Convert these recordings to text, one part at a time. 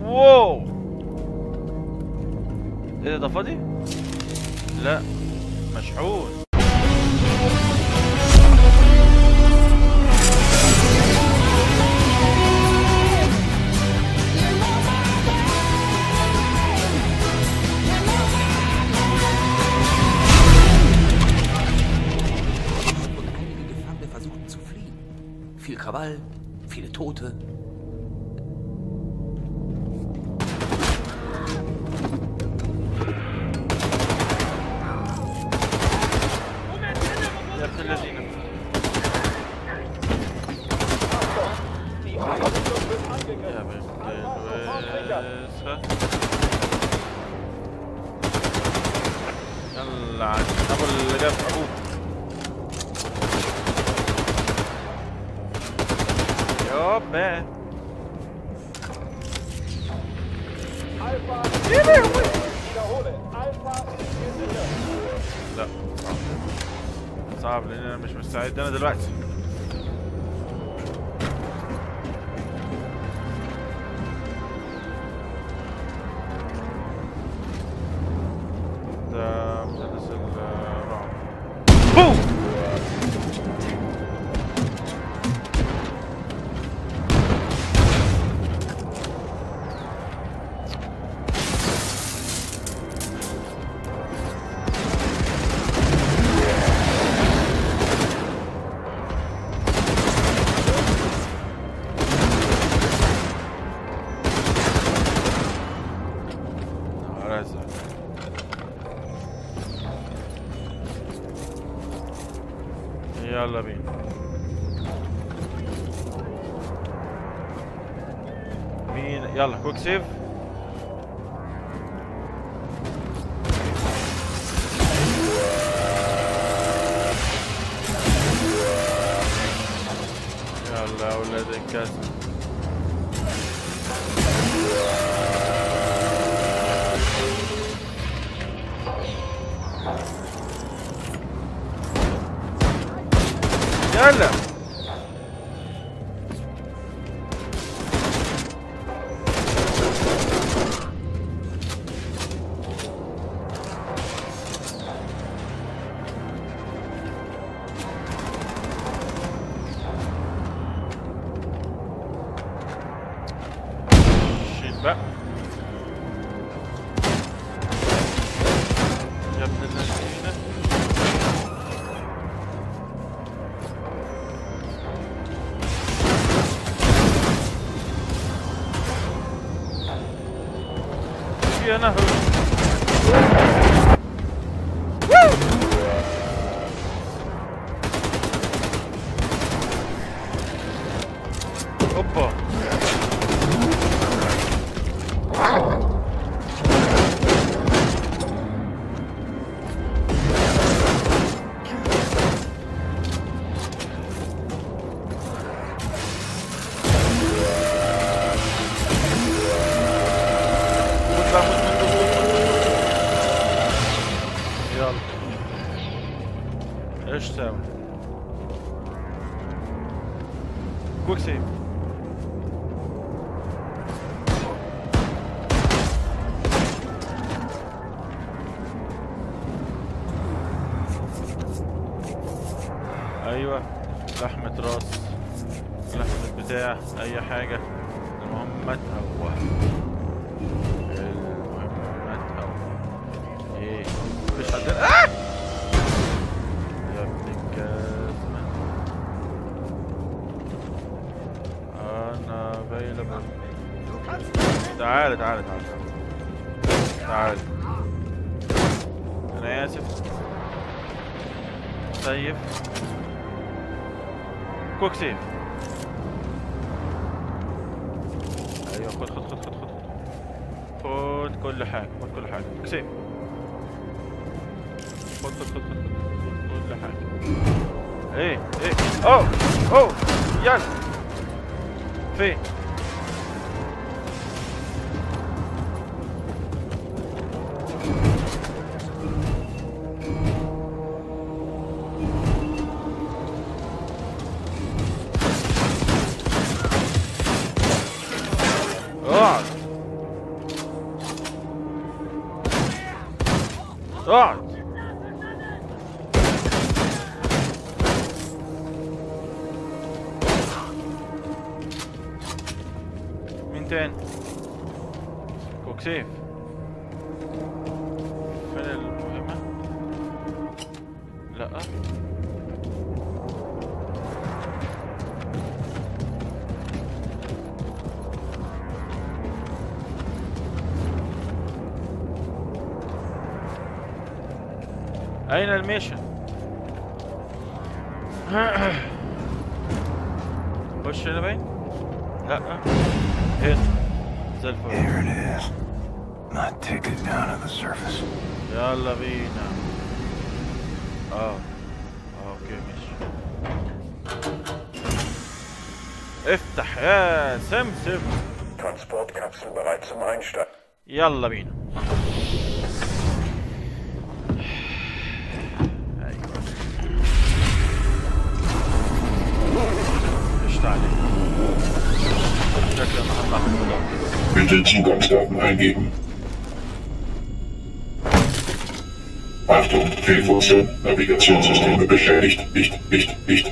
واو ايه ده ده فاضي؟ لا مشحون und einige Gefangene versuchten zu fliehen. Viel Krawall, viele Tote. يا ابن الذين يا بنت الوسخة يلا عن ابو اللي جاب ابوه يابا لا صعب صعب لان انا مش مستعد انا دلوقتي ده مسدس الرعب بوم رزق يلا بينا مين يلا كويك سيف يلا يا ولاد الكسر يلا شيل بقى يا ابن الذين في نهر اوبا خد بقى خد خد خد خد. يلا ايش تسوي كويك سيف ايوه لحمة راس لحمة بتاع اي حاجة المهم هو المهمات او ايه مفيش حد آه! يا ابن الجزمة انا available تعال تعال تعال تعال انا اسف سيف كوك سيف ايوه خد خد خد خد خد خد كل حاجة خد كل حاجة كوك سيف خد خد خد خد خد خد كل حاجة ايه ايه اوه اوه يلا فين اقعد اقعد مين تاني كوكسيف فين المهمة لا أين الميشن؟ خش هنا باين؟ لا هنا زي الفل Here it is. My ticket down to the surface. يلا بينا اه اه اوكي ماشي افتح يا سمسم Transportkapsel bereit zum Einsteigen. يلا بينا ايوه قشطة عليك شكلي انا هطلع في الفضاء Bitte Zugangsdaten eingeben. Achtung, Fehlfunktion, Navigationssysteme beschädigt. Nicht, nicht, nicht.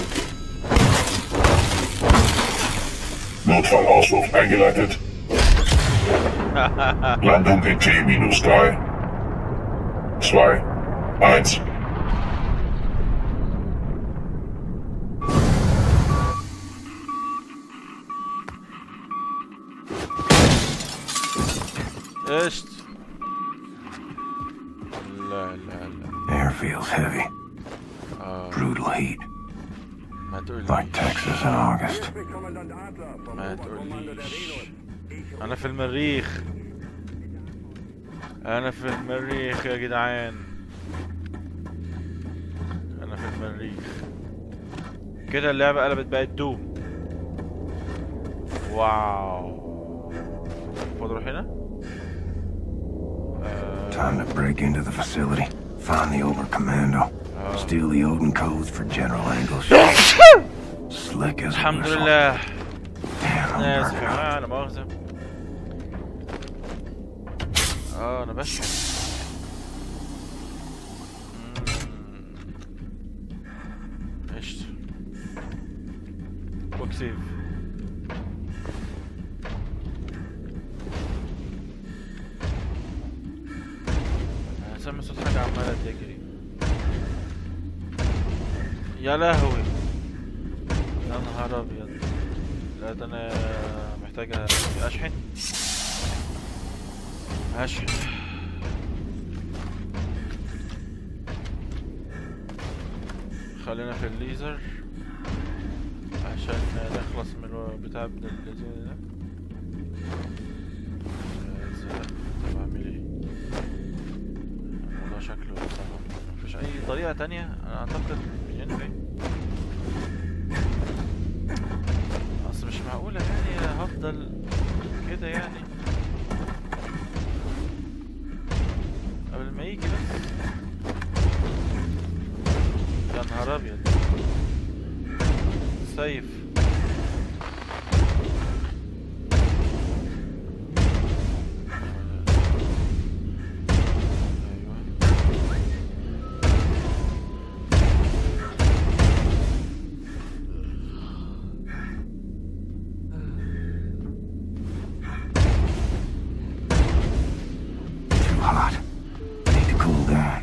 Notfallausruf eingeleitet. Landung in T-3, 2, 1. قشط لا لا لا Air feels heavy. Brutal heat. ما تقوليش Like Texas in August. ما تقوليش انا في المريخ انا في المريخ يا جدعان انا في المريخ كده اللعبة قلبت بقت دوم واو المفروض اروح هنا آه، Time to break into the facility. Find the Oberkommando. Steal the Odin codes for General Angle's Slick as a الحمد whistle. لله Damn, I'm انا اسف burning يا up. جماعة لا مؤاخذة اه انا بشحن مم. قشطة كويك سيف انا سامع صوت حاجة عمالة تجري يا لهوي يا نهار ابيض لا ده انا محتاج اشحن اشحن خلينا في الليزر عشان نخلص من البتاع ابن الذين ده آه، ازاي ده؟ طب اعمل ايه الموضوع شكله صعب مفيش اي طريقة تانية انا اعتقد ينفع اصل مش معقولة يعني هفضل كده يعني قبل ما يجي بس يا نهار ابيض سيف ايوه Too hot. Need to cool down.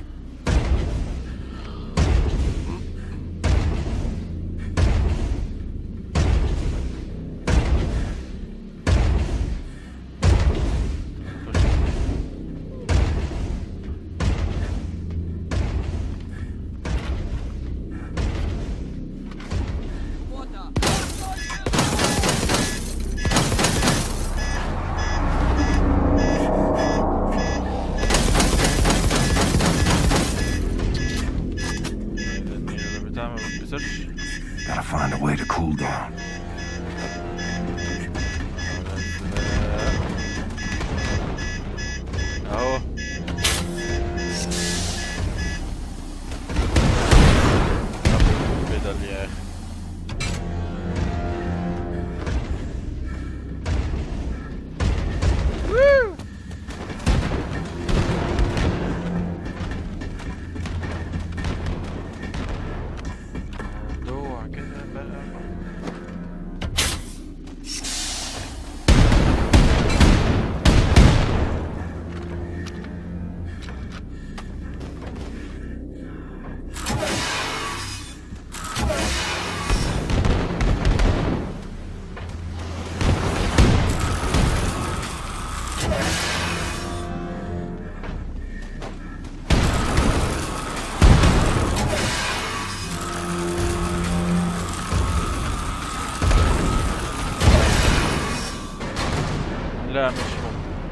لا مش هو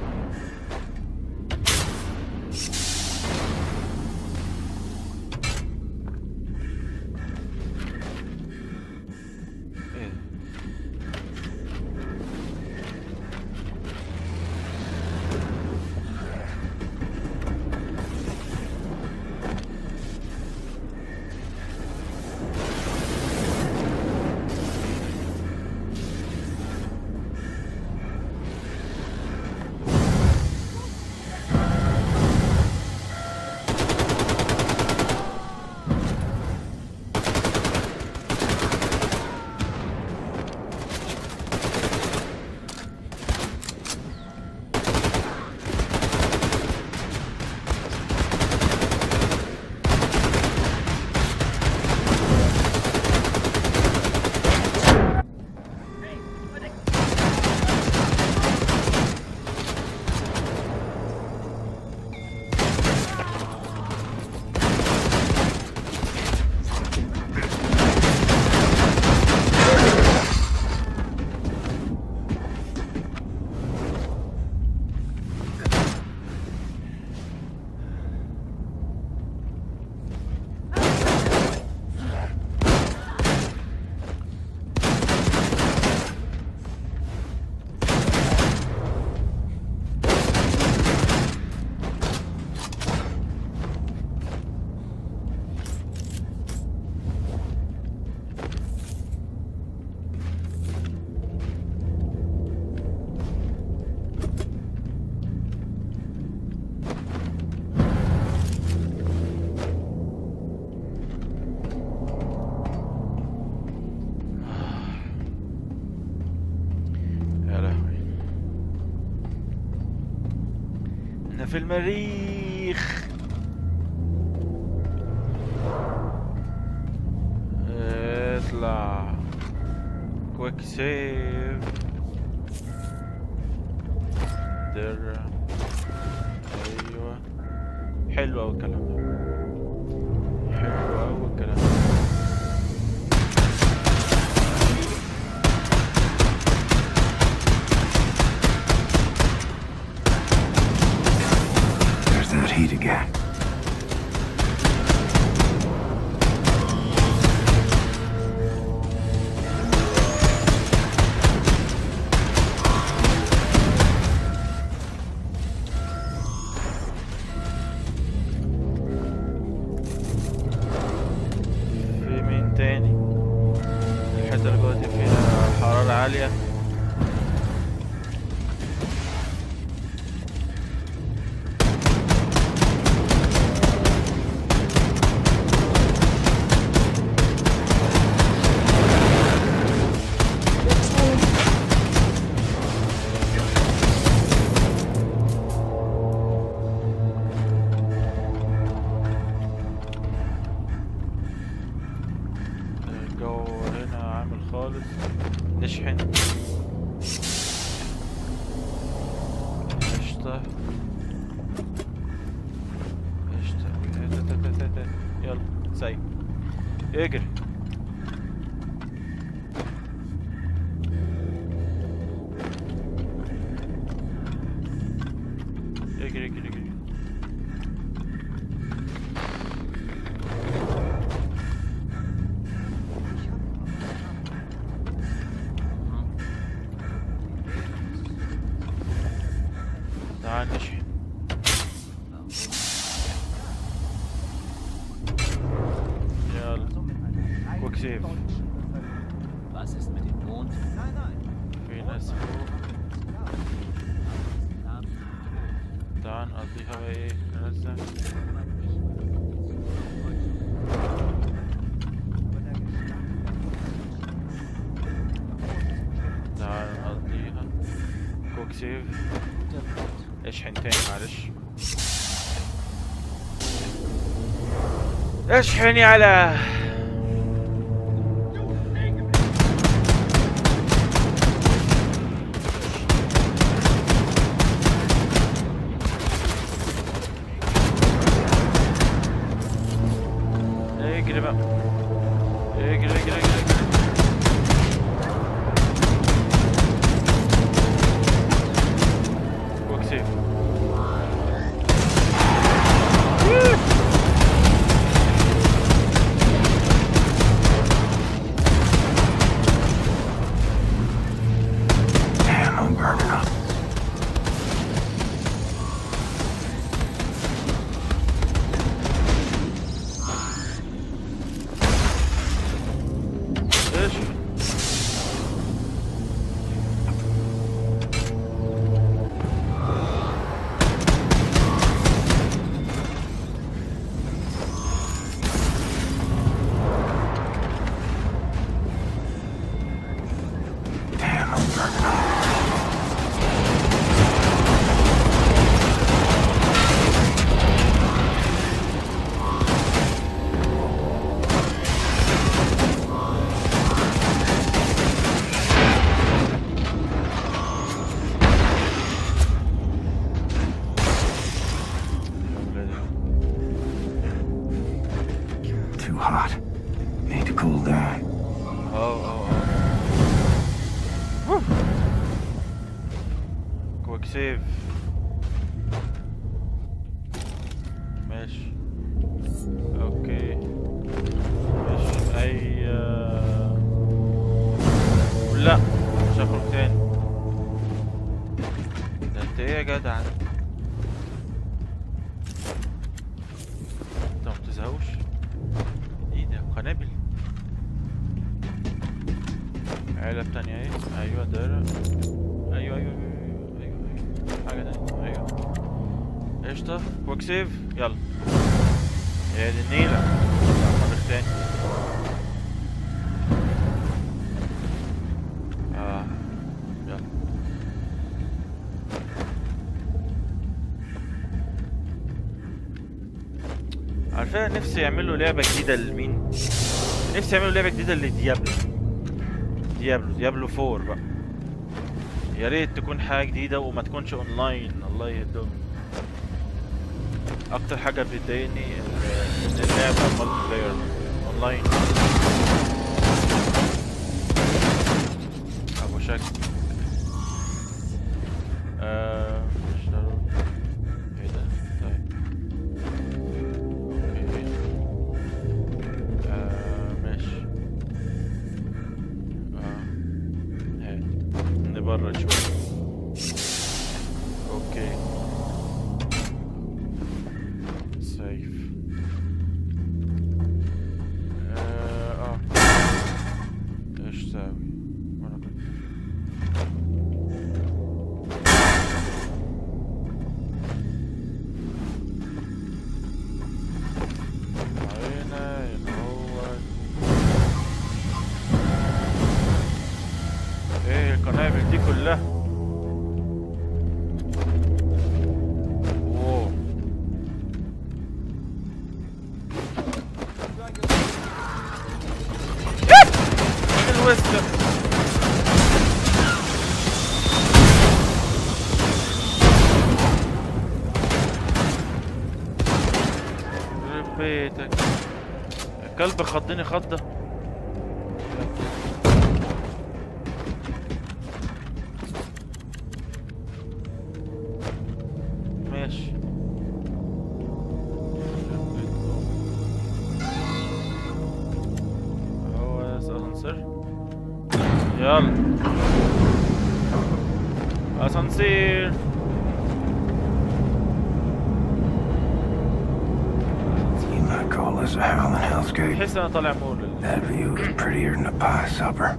ايه يا لهوي احنا في المريخ اطلع كويك سيف درع ايوه حلو اوي الكلام ده حلو اوي الكلام ده There's that heat again. في مين تاني الحتة اللي جوه دي فيها حرارة عالية الجو هنا عامل خالص نشحن قشطة قشطة تا- تا- تا- تا- تا. يلا سايق اجري اجري اجري اجري تعال نشحن يلا كويك سيف Was ist mit dem Mond? في ناس فوق تعال نقضيها بقى ايه ننزل تعال نقضيها كويك سيف اشحن تاني معلش اشحن يا على اجري بقى اجري اجري اجري اجري كويك سيف ماشي اوكي ماشي اي آه، لا مش هخرج تاني ده انت ايه يا جدع انت ما بتزهقوش ايه ده قنابل علب تانية اهي ايوه دايرة ايوه ايوه ايوه ايوه ايوه ايوه حاجة تانية ايوه قشطة كويك سيف يلا يا دي النيلة يلا مرة تاني اه يلا عارفين نفسي يعملوا لعبة جديدة لمين؟ نفسي يعملوا لعبة جديدة لديابلو ديابلو ديابلو 4 بقى يا ريت تكون حاجة جديدة وما تكونش اونلاين الله يهدهم اكتر حاجة بتضايقني ال- ان اللعبة مالتي بلاير اونلاين ابو شكل آه مش ضروري ايه ده طيب اوكي آه ماشي اه هات نبرد شوية اوكي سيف اه اه ايش تساوي وانا كنت هنا اللي هو ايه القنابل دي كلها واو الوسط يخرب بيتك الكلب خضني خضه ماشي هو اسانسير يلا اسانسير You might call this a howling hellscape. تحس انا طالع مول That view is prettier than a pie supper.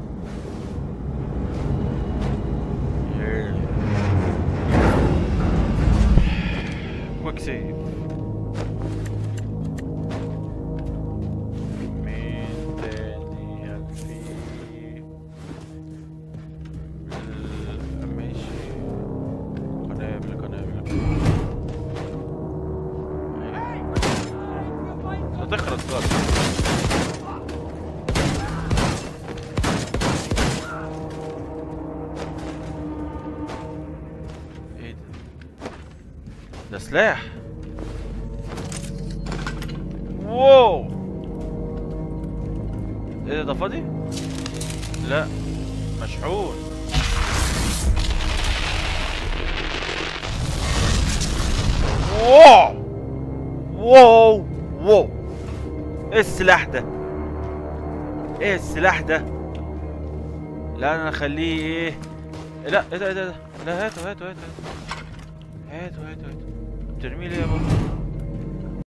كويك سيف مين تاني هل في ال- ماشي قنابل قنابل هتخرج خالص ايه ده ده سلاح واو ايه ده ده فاضي لا مشحون واو واو واو ايه السلاح ده ايه السلاح ده لا انا اخليه ايه لا ايه ده ايه ده إيه ده؟ لا هاتوا هاتوا هاتوا هاتوا هاتوا هاتوا بترميه ليه يا بابا